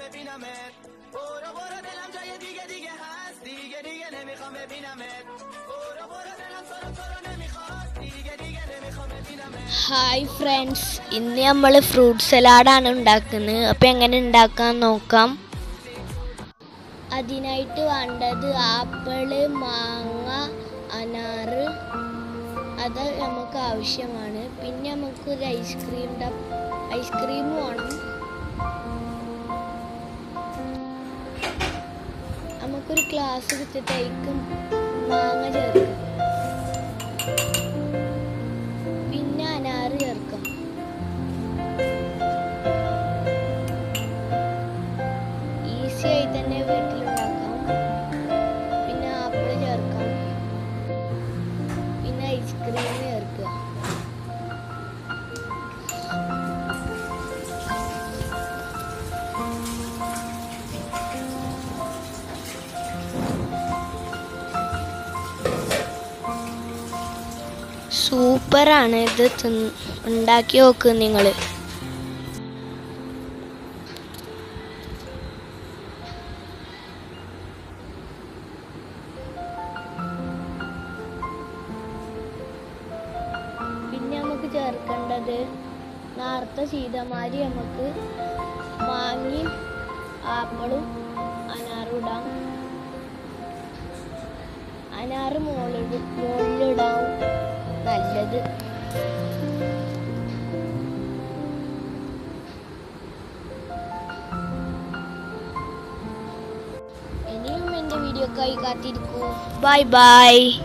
ببینمت برو برو دلم جای دیگه دیگه هست دیگه دیگه نمیخوام ببینمت برو برو دلم تو رو تو رو نمیخواد دیگه دیگه نمیخوام ببینمت hi friends ഇന്ന് നമ്മൾ fruit സലാഡാണ് ഉണ്ടാക്കുന്നത് അപ്പം എങ്ങനെ ഉണ്ടാക്കാൻ നോക്കാം അതിനായിട്ട് വേണ്ടത് ആപ്പിള് മാങ്ങ അനാറ് അത് നമുക്ക് ആവശ്യമാണ് പിന്നെ നമുക്ക് ഒരു ഐസ്ക്രീം ഐസ്ക്രീം വേണം നമുക്കൊരു ഗ്ലാസ് എടുത്തിട്ടേക്കും മാങ്ങ ചേർക്കാം പിന്നെ അനാറ് ചേർക്കാം ഈസി ആയി തന്നെ വീട്ടിലുണ്ടാക്കാം പിന്നെ ആപ്പിൾ ചേർക്കാം പിന്നെ ഐസ്ക്രീം ചേർക്കുക സൂപ്പറാണ് ഇത് തിന്ന് ഉണ്ടാക്കി നോക്ക് നിങ്ങൾ പിന്നെ നമുക്ക് ചേർക്കേണ്ടത് നേരത്തെ ചെയ്തമാതിരി നമുക്ക് മാങ്ങയും ആപ്പിളും അനാറും ഇടാം അനാറ് മുകളിൽ മുകളിലിടാം നല്ലത് ഇനിയും എൻ്റെ വീഡിയോക്കായി കാത്തിരിക്കൂ ബൈ ബൈ